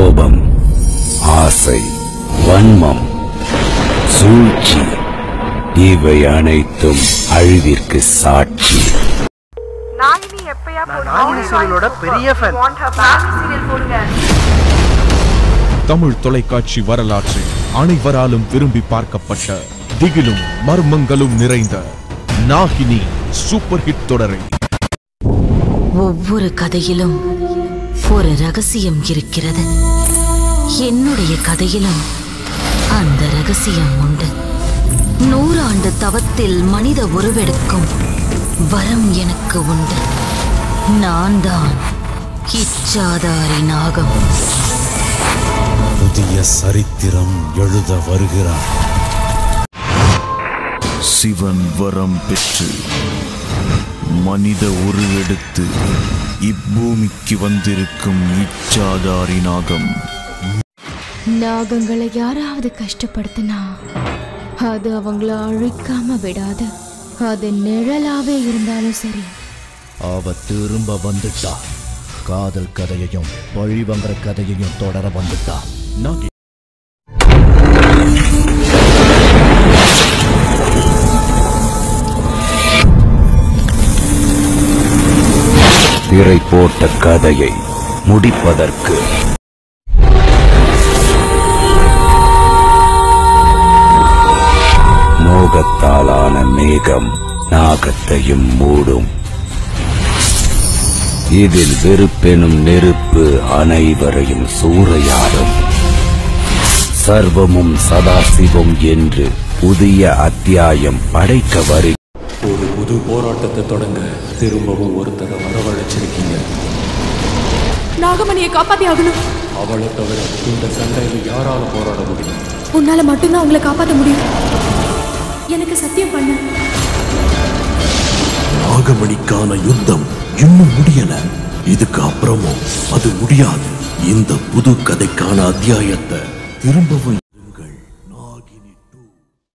கோபம் ஆசை வன்மம் சூழ்ச்சி இவை அனைத்தும் அழிவிற்கு சாட்சி நாகினி எப்பயா நான் நாகினி serial-ஓட பெரிய fan. சீரியல் போடுங்க தமிழ் தொலைக்காட்சி வரலாற்றில் அனைவராலும் விரும்பி பார்க்கப்பட்ட திகிலும் மர்மங்களும் நிறைந்த நாகினி சூப்பர் ஹிட் தொடரை ஒவ்வொரு கதையிலும் ஒரு ரகசியம் இருக்கிறது என்னுடைய கதையிலும் அந்த ரகசியம் உண்டு நூறாண்டு தவத்தில் மனித உருவெடுக்கும் வரம் எனக்கு உண்டு நான் தான் இச்சாதாரி நாகம் புதிய சரித்திரம் எழுத வருகிறார் சிவன் வரம் பெற்று மனித உருவெடுத்து இப்பூமிக்கு வந்திருக்கும் இச்சாதாரி நாகம் நாகங்களை யாராவது கஷ்டப்படுத்தினா அது அவங்கள அழிக்காம விடாது அது நிழலாவே இருந்தாலும் சரி அவ திரும்ப வந்துட்டா காதல் கதையையும் பழிவங்கிற கதையையும் தொடர வந்துட்டா நாகி திரை போட்ட கதையை முடிப்பதற்கு மோகத்தாலான மேகம் நாகத்தையும் மூடும் இதில் வெறுப்பெனும் நெருப்பு அனைவரையும் சூறையாடும் சர்வமும் சதாசிவம் என்று புதிய அத்தியாயம் படைக்க வரு ஒரு புது போராட்டத்தை தொடங்க திரும்பவும் ஒருத்தரை வரவழைச்சிருக்கீங்க நாகமணியை காப்பாத்தி ஆகணும் அவளை தவிர இந்த சண்டையில் யாரால போராட முடியும் உன்னால மட்டும்தான் அவங்கள காப்பாத்த முடியும் எனக்கு சத்தியம் பண்ண நாகமணிக்கான யுத்தம் இன்னும் முடியல இதுக்கு அப்புறமும் அது முடியாது இந்த புது கதைக்கான அத்தியாயத்தை திரும்பவும்